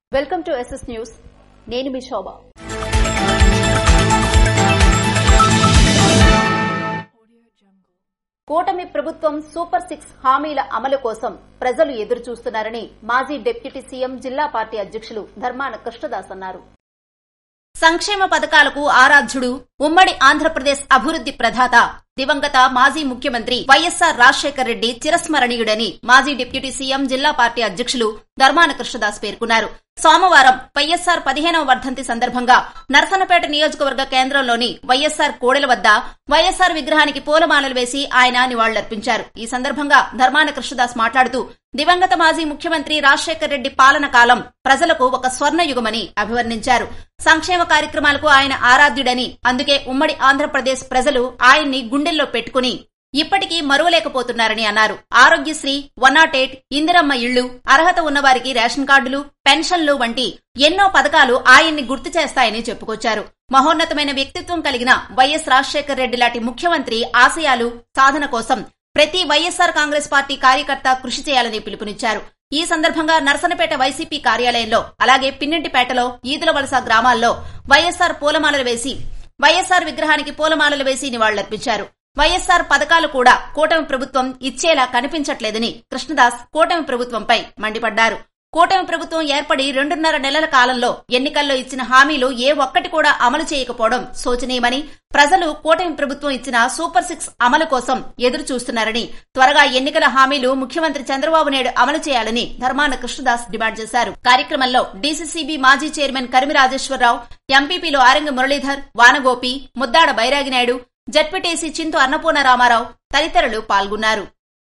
Welcome to SS news నేను మీ శోభ కూటమి ప్రభుత్వం సూపర్ సిక్స్ హామీల అమలు కోసం ప్రజలు ఎదురు చూస్తున్నారని మాజీ డిప్యూటీ సీఎం జిల్లా పార్టీ అధ్యక్షులు ధర్మాన కృష్ణదాస్ అన్నారు సంక్షేమ పథకాలకు ఆరాధ్యుడు ఉమ్మడి ఆంధ్రప్రదేశ్ అభివృద్ది ప్రదాత దివంగత మాజీ ముఖ్యమంత్రి వైఎస్సార్ రాజశేఖర్ రెడ్డి చిరస్మరణీయుడని మాజీ డిప్యూటీ సీఎం జిల్లా పార్టీ అధ్యక్షులు ధర్మాన కృష్ణదాస్ పేర్కొన్నారు సోమవారం వైఎస్సార్ పదిహేనవ వర్ధంతి సందర్భంగా నరసనపేట నియోజకవర్గ కేంద్రంలోని వైఎస్సార్ కోడెల వద్ద వైఎస్సార్ విగ్రహానికి పూలమాలలు వేసి ఆయన నివాళులర్పించారు ఈ సందర్భంగా ధర్మాన కృష్ణదాస్ మాట్లాడుతూ దివంగత మాజీ ముఖ్యమంత్రి రాజశేఖర్ రెడ్డి పాలన కాలం ప్రజలకు ఒక స్వర్ణయుగమని అభివర్ణించారు సంక్షేమ కార్యక్రమాలకు ఆయన ఆరాధ్యుడని అందుకే ఉమ్మడి ఆంధ్రప్రదేశ్ ప్రజలు ఆయన్ని గుండెల్లో పెట్టుకుని ఇప్పటికీ మరువలేకపోతున్నారని అన్నారు Aarogyasri one not eight Indiramma ఇళ్లు అర్హత ఉన్నవారికి రేషన్ కార్డులు పెన్షన్లు వంటి ఎన్నో పథకాలు ఆయన్ని గుర్తు చేస్తాయని చెప్పుకొచ్చారు మహోన్నతమైన వ్యక్తిత్వం కలిగిన వైఎస్ రాజశేఖర్ రెడ్డి లాంటి ముఖ్యమంత్రి ఆశయాలు సాధన కోసం ప్రతి వైఎస్సార్ కాంగ్రెస్ పార్టీ కార్యకర్త కృషి చేయాలని పిలుపునిచ్చారు ఈ సందర్భంగా నరసనపేట వైసీపీ కార్యాలయంలో అలాగే పిన్నింటిపేటలో ఈదుల వలస గ్రామాల్లో వైఎస్సార్ పూలమాలలు వేసి వైఎస్సార్ విగ్రహానికి పూలమాలలు వేసి నివాళులర్పించారు వైఎస్సార్ పథకాలు కూడా కూటమి ప్రభుత్వం ఇచ్చేలా కనిపించట్లేదని కృష్ణదాస్ కూటమి ప్రభుత్వంపై మండిపడ్డారు కూటమి ప్రభుత్వం ఏర్పడి రెండున్నర నెలల కాలంలో ఎన్నికల్లో ఇచ్చిన హామీలు ఏ ఒక్కటి కూడా అమలు చేయకపోవడం శోచనీయమని ప్రజలు కూటమి ప్రభుత్వం ఇచ్చిన సూపర్ సిక్స్ అమలు కోసం ఎదురు చూస్తున్నారని త్వరగా ఎన్నికల హామీలు ముఖ్యమంత్రి చంద్రబాబు నాయుడు అమలు చేయాలని ధర్మాన కృష్ణదాస్ డిమాండ్ చేశారు కార్యక్రమంలో డీసీసీబీ మాజీ చైర్మన్ కరిమి రాజేశ్వరరావు ఎంపీపీలు ఆరంగ మురళీధర్ వానగోపి ముద్దాడ బైరాగినాయుడు జడ్పీటీసీ చింతు అన్నపూర్ణ రామారావు తదితరులు పాల్గొన్నారు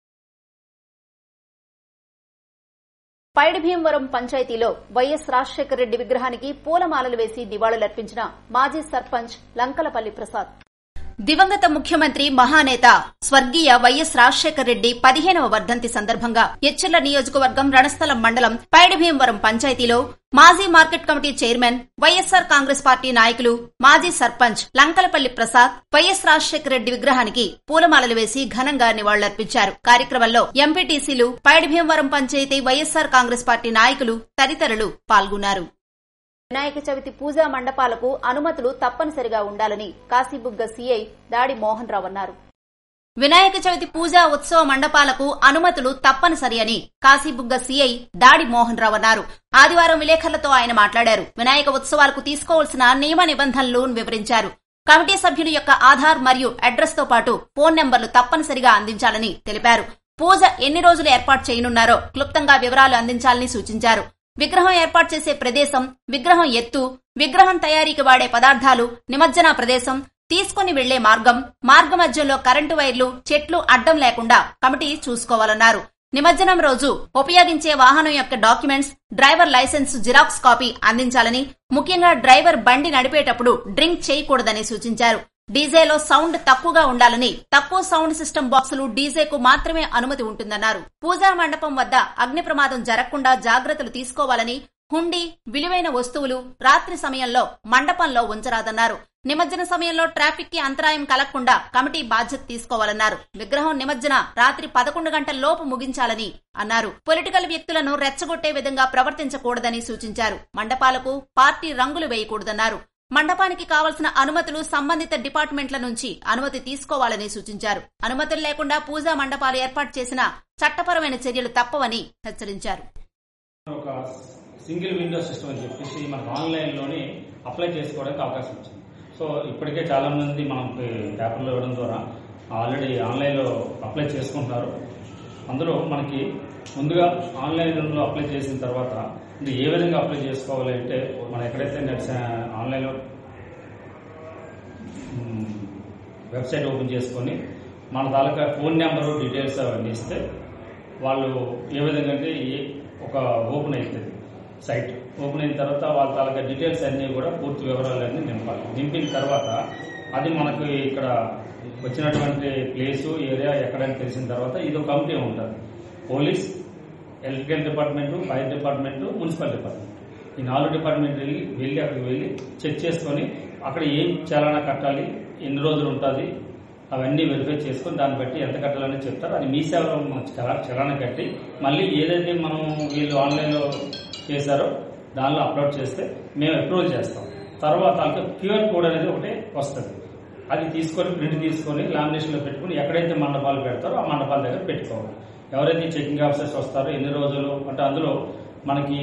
పైడి భీమవరం పంచాయతీలో వైఎస్ రాజశేఖర రెడ్డి విగ్రహానికి పూలమాలలు వేసి నివాళులర్పించిన మాజీ సర్పంచ్ లంకలపల్లి ప్రసాద్ దివంగత ముఖ్యమంత్రి మహానేత స్వర్గీయ వైఎస్ రాజశేఖర రెడ్డి పదిహేనవ వర్ధంతి సందర్భంగా ఎచ్చెర్ల నియోజకవర్గం రణస్థలం మండలం పైడి భీమవరం పంచాయతీలో మాజీ market committee chairman YSR Congress party నాయకులు మాజీ సర్పంచ్ లంకలపల్లి ప్రసాద్ వైఎస్ రాజశేఖర రెడ్డి విగ్రహానికి పూలమాలలు వేసి ఘనంగా నివాళులర్పించారు కార్యక్రమంలో ఎంపీటీసీలు పైడి భీమవరం పంచాయతీ వైఎస్సార్ కాంగ్రెస్ పార్టీ నాయకులు తదితరులు పాల్గొన్నారు వినాయక చవితి పూజా మండపాలకు అనుమతులు తప్పనిసరిగా ఉండాలని కాశీబుగ్గ సీఐ దాడి మోహన్ రావు అన్నారు వినాయక చవితి పూజా ఉత్సవ మండపాలకు అనుమతులు తప్పనిసరి అని కాశీబుగ్గ సీఐ దాడి మోహన్ రావు అన్నారు ఆదివారం విలేకరులతో ఆయన మాట్లాడారు వినాయక ఉత్సవాలకు తీసుకోవాల్సిన నియమ నిబంధనలు వివరించారు కమిటీ సభ్యుల యొక్క ఆధార్ మరియు అడ్రస్ తో పాటు ఫోన్ నెంబర్లు తప్పనిసరిగా అందించాలని తెలిపారు పూజ ఎన్ని రోజులు ఏర్పాటు చేయనున్నారో క్లుప్తంగా వివరాలు అందించాలని సూచించారు విగ్రహం ఏర్పాటు చేసే ప్రదేశం విగ్రహం ఎత్తు విగ్రహం తయారీకి వాడే పదార్థాలు నిమజ్జన ప్రదేశం తీసుకుని వెళ్లే మార్గం మార్గ మధ్యలో కరెంటు వైర్లు చెట్లు అడ్డం లేకుండా కమిటీ చూసుకోవాలన్నారు నిమజ్జనం రోజు ఉపయోగించే వాహనం యొక్క documents driver licence xerox copy అందించాలని ముఖ్యంగా డ్రైవర్ బండి నడిపేటప్పుడు డ్రింక్ చేయకూడదని సూచించారు డీజేలో సౌండ్ తక్కువగా ఉండాలని తక్కువ సౌండ్ సిస్టమ్ బాక్సులు డీజేకు మాత్రమే అనుమతి ఉంటుందన్నారు పూజా మండపం వద్ద అగ్ని ప్రమాదం జరగకుండా జాగ్రత్తలు తీసుకోవాలని హుండీ విలువైన వస్తువులు రాత్రి సమయంలో మండపంలో ఉంచరాదన్నారు నిమజ్జన సమయంలో ట్రాఫిక్ కి అంతరాయం కలగకుండా కమిటీ బాధ్యత తీసుకోవాలన్నారు విగ్రహం నిమజ్జన రాత్రి పదకొండు గంటల లోపు ముగించాలని అన్నారు పొలిటికల్ వ్యక్తులను రెచ్చగొట్టే విధంగా ప్రవర్తించకూడదని సూచించారు మండపాలకు పార్టీ రంగులు వేయకూడదన్నారు మండపానికి కావలసిన అనుమతులు సంబంధిత డిపార్ట్మెంట్ల నుంచి అనుమతి తీసుకోవాలని సూచించారు అనుమతులు లేకుండా పూజా మండపాలు ఏర్పాటు చేసిన చట్టపరమైన చర్యలు తప్పవని హెచ్చరించారు ఒక సింగిల్ విండో సిస్టమ్ అని చెప్పేసి మనకు ఆన్లైన్లోనే అప్లై చేసుకోవడానికి అవకాశం వచ్చింది సో ఇప్పటికే చాలా మంది మనం పే- పేపర్లో ఇవ్వడం ద్వారా ఆల్రెడీ ఆన్లైన్లో అప్లై చేసుకుంటున్నారు అందులో మనకి ముందుగా ఆన్లైన్లో అప్లై చేసిన తర్వాత ఇది ఏ విధంగా అప్లై చేసుకోవాలి అంటే మనం ఎక్కడైతే నెట్ ఆన్లైన్లో మ్, వెబ్సైట్ ఓపెన్ చేసుకొని మన తాలూకా ఫోన్ నెంబరు డీటెయిల్స్ అవన్నీ ఇస్తే వాళ్ళు ఏ విధంగా అంటే ఏ- ఒక ఓపెన్ అవుతుంది సైట్ ఓపెన్ అయిన తర్వాత వాళ్ళ తాలూకా డీటెయిల్స్ అన్నీ కూడా పూర్తి వివరాలన్నీ నింపాలి నింపిన తర్వాత అది మనకు ఇక్కడ వచ్చినటువంటి ప్లేసు ఏరియా ఎక్కడని తెలిసిన తర్వాత ఇది ఒక కమిటీ ఉంటుంది police electrical department fire department municipal department ఈ నాలుగు డిపార్ట్మెంట్ వెళ్ళి వెళ్ళి అక్కడికి వెళ్ళి చెక్ చేసుకొని అక్కడ ఏం చాలానా కట్టాలి ఎన్ని రోజులు ఉంటుంది అవన్నీ వెరిఫై చేసుకొని దాన్ని బట్టి ఎంత కట్టాలని చెప్తారు అది మీ సేవలో చలా చలానా కట్టి మళ్ళీ ఏదైతే మనం వీళ్ళు ఆన్లైన్లో చేశారో దానిలో అప్లోడ్ చేస్తే మేము అప్రూవల్ చేస్తాం తర్వాత క్యూఆర్ కోడ్ అనేది ఒకటి వస్తుంది అది తీసుకొని ప్రింట్ తీసుకొని లామినేషన్లో పెట్టుకుని ఎక్కడైతే మండపాలు పెడతారో ఆ మండపాల దగ్గర పెట్టుకోవాలి ఎవరైతే చెకింగ్ ఆఫీసర్స్ వస్తారో ఎన్ని రోజులు అంటే అందులో మనకి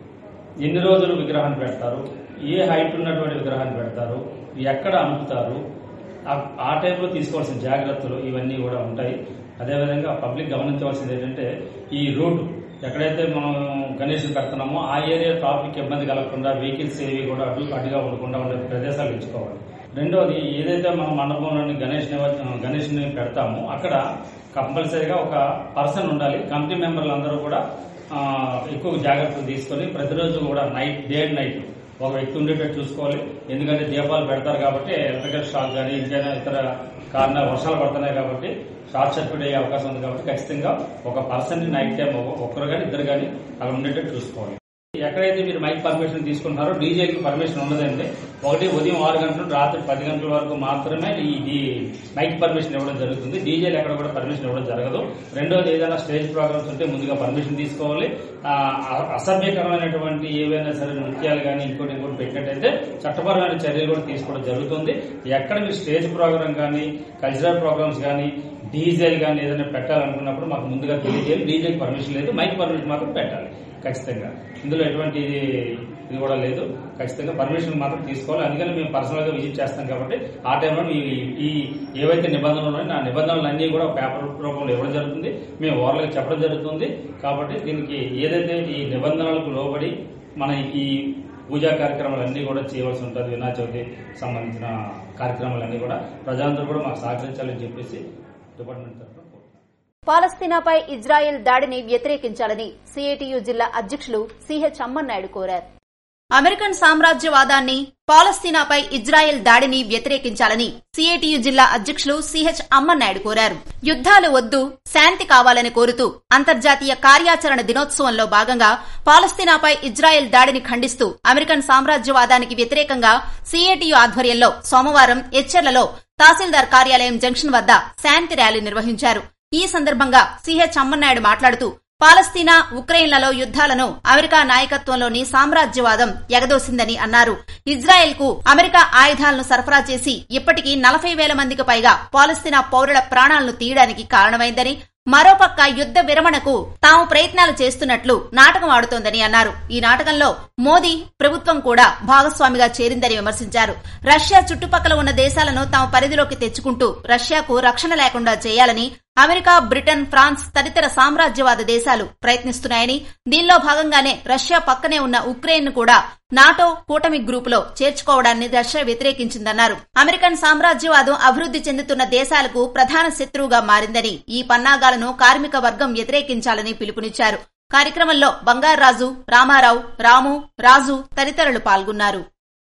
ఎన్ని రోజులు విగ్రహాన్ని పెడతారు ఏ హైట్ ఉన్నటువంటి విగ్రహాన్ని పెడతారు ఎక్కడ అమ్ముతారు ఆ- ఆ టైంలో తీసుకోవాల్సిన జాగ్రత్తలు ఇవన్నీ కూడా ఉంటాయి అదేవిధంగా పబ్లిక్ గమనించవలసింది ఏంటంటే ఈ రూట్ ఎక్కడైతే మనం గణేష్ పెడుతున్నామో ఆ ఏరియా ట్రాఫిక్ ఇబ్బంది కలగకుండా వెహికల్స్ ఏవి కూడా అడ్డు అడ్డుగా ఉండకుండా ఉండే ప్రదేశాలు ఎంచుకోవాలి రెండోది ఏదైతే మనం మండపంలోని గణేష్ గణేష్ ని పెడతామో అక్కడ కంపల్సరీగా ఒక పర్సన్ ఉండాలి కమిటీ మెంబర్లు అందరూ కూడా ఆ, ఎక్కువ జాగ్రత్తలు తీసుకొని ప్రతిరోజు కూడా నైట్ డే అండ్ నైట్ ఒక వ్యక్తి ఉండేటట్టు చూసుకోవాలి ఎందుకంటే దీపాలు పెడతారు కాబట్టి ఎలక్ట్రికల్ షాక్ కానీ ఇంకైనా ఇతర కారణాలు వర్షాలు పడుతున్నాయి కాబట్టి షార్ట్ సర్క్యూట్ అయ్యే అవకాశం ఉంది కాబట్టి ఖచ్చితంగా ఒక పర్సన్ నైట్ టైం ఒక్కరు కానీ ఇద్దరు కానీ అక్కడ ఉండేటట్టు చూసుకోవాలి ఎక్కడైతే మీరు మైక్ పర్మిషన్ తీసుకుంటారో డీజేకి పర్మిషన్ ఉండదండి ఒకటి ఉదయం ఆరు గంటల నుండి రాత్రి పది గంటల వరకు మాత్రమే ఈ ఈ మైక్ పర్మిషన్ ఇవ్వడం జరుగుతుంది డీజేలు ఎక్కడ కూడా పర్మిషన్ ఇవ్వడం జరగదు రెండోది ఏదైనా స్టేజ్ ప్రోగ్రామ్స్ ఉంటే ముందుగా పర్మిషన్ తీసుకోవాలి ఆ, అ- అసభ్యకరమైనటువంటి ఏవైనా సరే నృత్యాలు కానీ ఇంకోటి ఇంకోటి పెట్టినట్టయితే చట్టపరమైన చర్యలు కూడా తీసుకోవడం జరుగుతుంది ఎక్కడ మీరు స్టేజ్ ప్రోగ్రామ్ కానీ కల్చరల్ ప్రోగ్రామ్స్ కానీ డీజేలు కానీ ఏదైనా పెట్టాలనుకున్నప్పుడు మాకు ముందుగా తెలియజేయాలి డీజేకి పర్మిషన్ లేదు మైక్ పర్మిషన్ మాత్రం పెట్టాలి ఖచ్చితంగా ఇందులో ఎటువంటి ఇది కూడా లేదు ఖచ్చితంగా పర్మిషన్ మాత్రం తీసుకోవాలి అందుకని మేము పర్సనల్ గా విజిట్ చేస్తాం కాబట్టి ఆ టైంలో ఈ ఈ ఏవైతే నిబంధనలు ఉన్నాయో ఆ నిబంధనలు అన్ని కూడా పేపర్ రూపంలో ఇవ్వడం జరుగుతుంది మేము ఓవర్గా చెప్పడం జరుగుతుంది కాబట్టి దీనికి ఏదైతే ఈ నిబంధనలకు లోబడి మన ఈ పూజా కార్యక్రమాలన్నీ కూడా చేయవలసి ఉంటుంది వినాయక చవితి సంబంధించిన కార్యక్రమాలన్నీ కూడా ప్రజలందరూ కూడా మాకు సహకరించాలని చెప్పేసి డిపార్ట్మెంట్ తరఫున కోరుతున్నాం. పాలస్తీనాపై ఇజ్రాయెల్ దాడిని వ్యతిరేకించాలని సిఐటియు జిల్లా అధ్యక్షులు సిహెచ్ అమ్మన్నాయుడు కోరారు అమెరికన్ సామ్రాజ్యవాదాన్ని పాలస్తీనాపై ఇజ్రాయెల్ దాడిని వ్యతిరేకించాలని సిఐటియు జిల్లా అధ్యక్షులు సిహెచ్ అమ్మన్నాయుడు కోరారు యుద్ధాలు వద్దు శాంతి కావాలని కోరుతూ అంతర్జాతీయ కార్యాచరణ దినోత్సవంలో భాగంగా పాలస్తీనాపై ఇజ్రాయెల్ దాడిని ఖండిస్తూ అమెరికన్ సామ్రాజ్యవాదానికి వ్యతిరేకంగా సిఐటియు ఆధ్వర్యంలో సోమవారం ఎచ్చెర్లలో తహసీల్దార్ కార్యాలయం జంక్షన్ వద్ద శాంతి ర్యాలీ నిర్వహించారు ఈ సందర్భంగా సిహెచ్ అమ్మన్నాయుడు మాట్లాడుతూ పాలస్తీనా ఉక్రెయిన్లలో యుద్ధాలను అమెరికా నాయకత్వంలోని సామ్రాజ్యవాదం ఎగదోసిందని అన్నారు ఇజ్రాయెల్ కు అమెరికా ఆయుధాలను సరఫరా చేసి ఇప్పటికీ నలభై వేల మందికి పైగా పాలస్తీనా పౌరుల ప్రాణాలను తీయడానికి కారణమైందని మరోపక్క యుద్ధ విరమణకు తాము ప్రయత్నాలు చేస్తున్నట్లు నాటకం ఆడుతోందని అన్నారు ఈ నాటకంలో మోదీ ప్రభుత్వం కూడా భాగస్వామిగా చేరిందని విమర్శించారు రష్యా చుట్టుపక్కల ఉన్న దేశాలను తమ పరిధిలోకి తెచ్చుకుంటూ రష్యాకు రక్షణ లేకుండా చేయాలని అమెరికా బ్రిటన్ ఫ్రాన్స్ తదితర సామ్రాజ్యవాద దేశాలు ప్రయత్నిస్తున్నాయని దీనిలో భాగంగానే రష్యా పక్కనే ఉన్న ఉక్రెయిన్ ను కూడా నాటో కూటమి గ్రూపులో చేర్చుకోవడాన్ని రష్యా వ్యతిరేకించిందన్నారు అమెరికన్ సామ్రాజ్యవాదం అభివృద్ది చెందుతున్న దేశాలకు ప్రధాన శత్రువుగా మారిందని ఈ పన్నాగాలను కార్మిక వర్గం వ్యతిరేకించాలని పిలుపునిచ్చారు కార్యక్రమంలో బంగారాజు రామారావు రాము రాజు తదితరులు పాల్గొన్నారు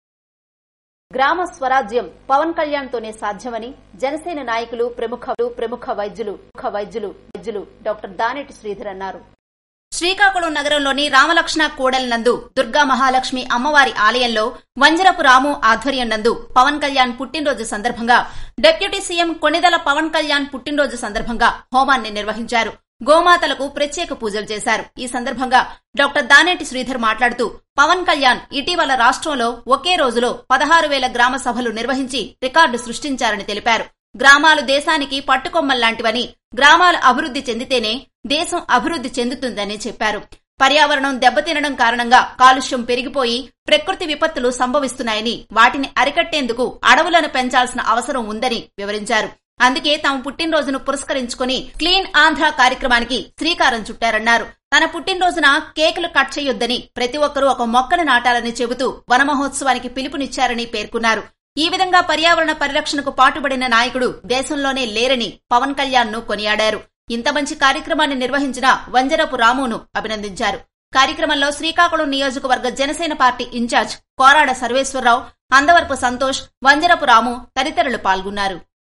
గ్రామ స్వరాజ్యం పవన్ కళ్యాణ్ తోనే సాధ్యమని జనసేన నాయకులు ప్రముఖ ప్రముఖ వైద్యులు ప్రముఖ వైద్యులు వైద్యులు డాక్టర్ దానేటి శ్రీధర్ అన్నారు శ్రీకాకుళం నగరంలోని రామలక్ష్ణ కూడలి నందు దుర్గా మహాలక్ష్మి అమ్మవారి ఆలయంలో వంజరపు రాము ఆధ్వర్యం నందు పవన్ కళ్యాణ్ పుట్టినరోజు సందర్భంగా డిప్యూటీ సీఎం కొణిదల పవన్ కళ్యాణ్ పుట్టినరోజు సందర్భంగా హోమాన్ని నిర్వహించారు గోమాతలకు ప్రత్యేక పూజలు చేశారు ఈ సందర్భంగా డాక్టర్ దానేటి శ్రీధర్ మాట్లాడుతూ పవన్ కళ్యాణ్ ఇటీవల రాష్ట్రంలో ఒకే రోజులో పదహారు వేల గ్రామ సభలు నిర్వహించి రికార్డు సృష్టించారని తెలిపారు గ్రామాలు దేశానికి పట్టుకొమ్మల్లాంటివని గ్రామాలు అభివృద్ది చెందితేనే దేశం అభివృద్ది చెందుతుందని చెప్పారు పర్యావరణం దెబ్బతినడం కారణంగా కాలుష్యం పెరిగిపోయి ప్రకృతి విపత్తులు సంభవిస్తున్నాయని వాటిని అరికట్టేందుకు అడవులను పెంచాల్సిన అవసరం ఉందని వివరించారు అందుకే తమ పుట్టినరోజును పురస్కరించుకుని క్లీన్ ఆంధ్ర కార్యక్రమానికి శ్రీకారం చుట్టారన్నారు తన పుట్టినరోజున కేకులు కట్ చేయొద్దని ప్రతి ఒక్కరూ ఒక మొక్కను నాటాలని చెబుతూ వన మహోత్సవానికి పిలుపునిచ్చారని పేర్కొన్నారు ఈ విధంగా పర్యావరణ పరిరక్షణకు పాటుపడిన నాయకుడు దేశంలోనే లేరని పవన్ కళ్యాణ్ ను కొనియాడారు ఇంత మంచి కార్యక్రమాన్ని నిర్వహించిన వంజరపు రామును అభినందించారు కార్యక్రమంలో శ్రీకాకుళం నియోజకవర్గ జనసేన పార్టీ ఇన్ఛార్జ్ కోరాడ సర్వేశ్వరరావు అందవరపు సంతోష్ వంజరపు రాము తదితరులు పాల్గొన్నారు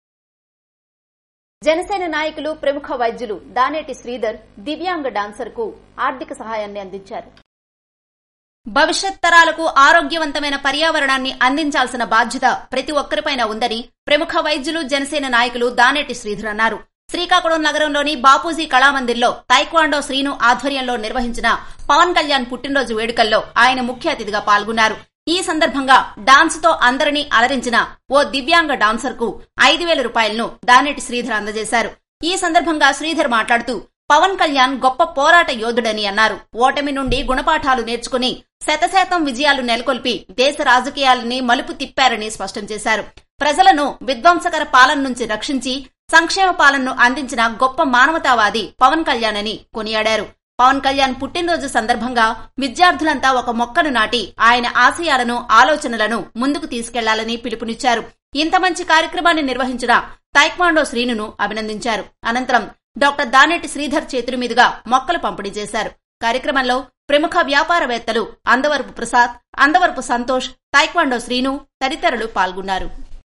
జనసేన నాయకులు ప్రముఖ వైద్యులు దానేటి శ్రీధర్ దివ్యాంగ డాన్సర్ కు ఆర్థిక సహాయాన్ని అందించారు భవిష్యత్ తరాలకు ఆరోగ్యవంతమైన పర్యావరణాన్ని అందించాల్సిన బాధ్యత ప్రతి ఒక్కరిపైన ఉందని ప్రముఖ వైద్యులు జనసేన నాయకులు దానేటి శ్రీధర్ అన్నారు శ్రీకాకుళం నగరంలోని బాపూజీ కళామందిర్లో తైక్వాండో శ్రీను ఆధ్వర్యంలో నిర్వహించిన పవన్ కళ్యాణ్ పుట్టినరోజు వేడుకల్లో ఆయన ముఖ్య అతిథిగా పాల్గొన్నారు ఈ సందర్భంగా డాన్స్ తో అందరినీ అలరించిన ఓ దివ్యాంగ డాన్సర్ కు ఐదు వేల రూపాయలను దానేటి శ్రీధర్ అందజేశారు ఈ సందర్భంగా శ్రీధర్ మాట్లాడుతూ పవన్ కళ్యాణ్ గొప్ప పోరాట యోధుడని అన్నారు ఓటమి నుండి గుణపాఠాలు నేర్చుకుని శతశాతం విజయాలు నెలకొల్పి దేశ రాజకీయాలని మలుపు తిప్పారని స్పష్టం చేశారు ప్రజలను విధ్వంసకర పాలన నుంచి రక్షించి సంక్షేమ పాలనను అందించిన గొప్ప మానవతావాది పవన్ కళ్యాణ్ అని కొనియాడారు పవన్ కళ్యాణ్ పుట్టినరోజు సందర్భంగా విద్యార్థులంతా ఒక మొక్కను నాటి ఆయన ఆశయాలను ఆలోచనలను ముందుకు తీసుకెళ్లాలని పిలుపునిచ్చారు ఇంత మంచి కార్యక్రమాన్ని నిర్వహించిన తైక్వాండో శ్రీనును అభినందించారు అనంతరం డాక్టర్ దానేటి శ్రీధర్ చేతుల మీదుగా మొక్కలు పంపిణీ చేశారు కార్యక్రమంలో ప్రముఖ వ్యాపారవేత్తలు అందవరపు ప్రసాద్ అందవరపు సంతోష్ తైక్వాండో శ్రీను తదితరులు పాల్గొన్నారు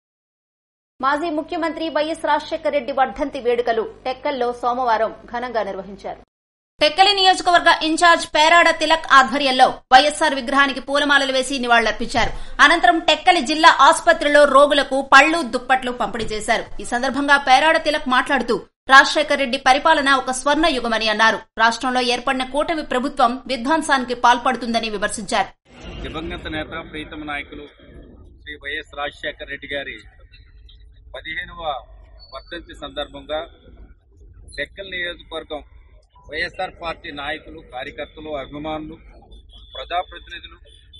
మాజీ ముఖ్యమంత్రి వైఎస్ రాజశేఖర రెడ్డి వర్ధంతి వేడుకలు టెక్కల్లో సోమవారం ఘనంగా నిర్వహించారు టెక్కలి నియోజకవర్గ ఇన్ఛార్జ్ పేరాడ తిలక్ ఆధ్వర్యంలో వైఎస్సార్ విగ్రహానికి పూలమాలలు వేసి నివాళులర్పించారు అనంతరం టెక్కలి జిల్లా ఆసుపత్రిలో రోగులకు పళ్లు దుప్పట్లు పంపిణీ చేశారు ఈ సందర్భంగా పేరాడ తిలక్ మాట్లాడుతూ రాజశేఖర రెడ్డి పరిపాలన ఒక స్వర్ణ యుగమని అన్నారు రాష్ట్రంలో ఏర్పడిన కూటమి ప్రభుత్వం విధ్వంసానికి పాల్పడుతుందని విమర్శించారు దివంగత నేత ప్రీతమ నాయకులు శ్రీ వైఎస్ రాజశేఖర రెడ్డి గారి పదిహేనవ వర్ధంతి సందర్భంగా టెక్కల్ నియోజకవర్గం వైఎస్ఆర్ పార్టీ నాయకులు కార్యకర్తలు అభిమానులు ప్రజాప్రతినిధులు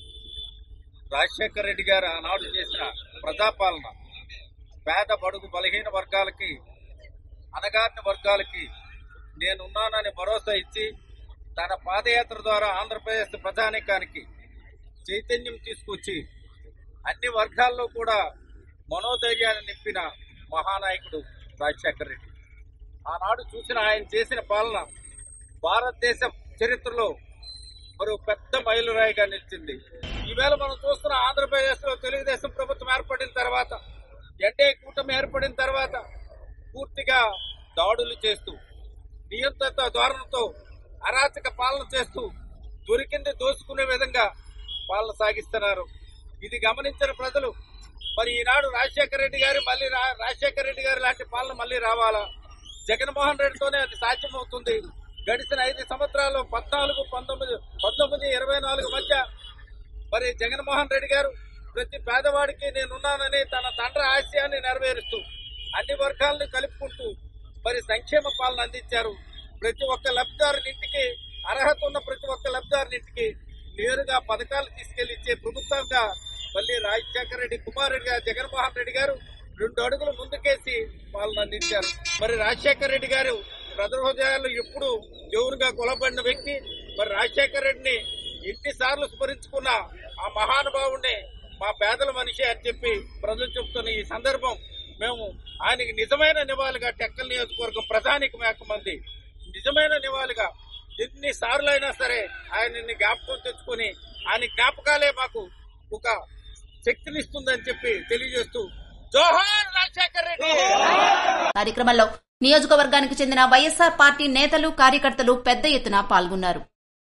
రాజశేఖర రెడ్డి గారు ఆనాడు చేసిన ప్రజాపాలన పేద బడుగు బలహీన వర్గాలకి అనగారిన వర్గాలకి నేనున్నానని భరోసా ఇచ్చి తన పాదయాత్ర ద్వారా ఆంధ్రప్రదేశ్ ప్రజానీకానికి చైతన్యం తీసుకొచ్చి అన్ని వర్గాల్లో కూడా మనోధైర్యాన్ని నింపిన మహానాయకుడు రాజశేఖర రెడ్డి ఆనాడు చూసిన ఆయన చేసిన పాలన భారతదేశ చరిత్రలో మరో పెద్ద మైలురాయిగా నిలిచింది ఈవేళ మనం చూస్తున్న ఆంధ్రప్రదేశ్ లో తెలుగుదేశం ప్రభుత్వం ఏర్పడిన తర్వాత ఎన్డీఏ కూటమి ఏర్పడిన తర్వాత పూర్తిగా దాడులు చేస్తూ నియంత్రిత ధోరణితో అరాచక పాలన చేస్తూ దొరికింది దోసుకునే విధంగా పాలన సాగిస్తున్నారు ఇది గమనించిన ప్రజలు మరి ఈనాడు రాజశేఖర రెడ్డి గారు మళ్ళీ రా- రాజశేఖర రెడ్డి గారి లాంటి పాలన మళ్ళీ రావాలా జగన్మోహన్ రెడ్డితోనే అది సాధ్యమవుతుంది గడిచిన ఐదు సంవత్సరాల్లో పద్నాలుగు పంతొమ్మిది పంతొమ్మిది ఇరవై నాలుగు మధ్య మరి జగన్మోహన్ రెడ్డి గారు ప్రతి పేదవాడికి నేనున్నానని తన తండ్రి ఆశయాన్ని నెరవేరుస్తూ అన్ని వర్గాలను కలుపుకుంటూ మరి సంక్షేమ పాలన అందించారు ప్రతి ఒక్క లబ్ధిదారునింటికి అర్హత ఉన్న ప్రతి ఒక్క లబ్ధిదారునింటికి నేరుగా పథకాలు తీసుకెళ్లి ఇచ్చే ప్రభుత్వంగా మళ్ళీ రాజశేఖర రెడ్డి కుమారుడు గారు జగన్మోహన్ రెడ్డి గారు రెండు అడుగులు ముందుకేసి పాలన అందించారు మరి రాజశేఖర రెడ్డి గారు ప్రజల హృదయాలు ఎప్పుడు దేవునిగా కొలబడిన వ్యక్తి మరి రాజశేఖర రెడ్డిని ఎన్నిసార్లు స్మరించుకున్న ఆ మహానుభావుడిని మా పేదల మనిషి అని చెప్పి ప్రజలు చెప్తున్న ఈ సందర్భం మేము ఆయనకి నిజమైన నివాళిగా టెక్కల్ నియోజకవర్గం ప్రధానికి మేక మంది నిజమైన నివాళిగా ఎన్ని సార్లు అయినా సరే ఆయనని జ్ఞాపకం తెచ్చుకొని ఆయన జ్ఞాపకాలే మాకు ఒక శక్తినిస్తుందని చెప్పి తెలియజేస్తూ జోహార్ రాజశేఖర్ రెడ్డి కార్యక్రమంలో నియోజకవర్గానికి చెందిన వైఎస్సార్ పార్టీ నేతలు కార్యకర్తలు పెద్ద ఎత్తున పాల్గొన్నారు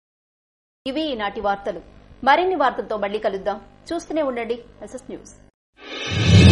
ఇవి ఈనాటి వార్తలు మరిన్ని వార్తలతో మళ్ళీ కలుద్దాం చూస్తూనే ఉండండి ఎస్ఎస్ న్యూస్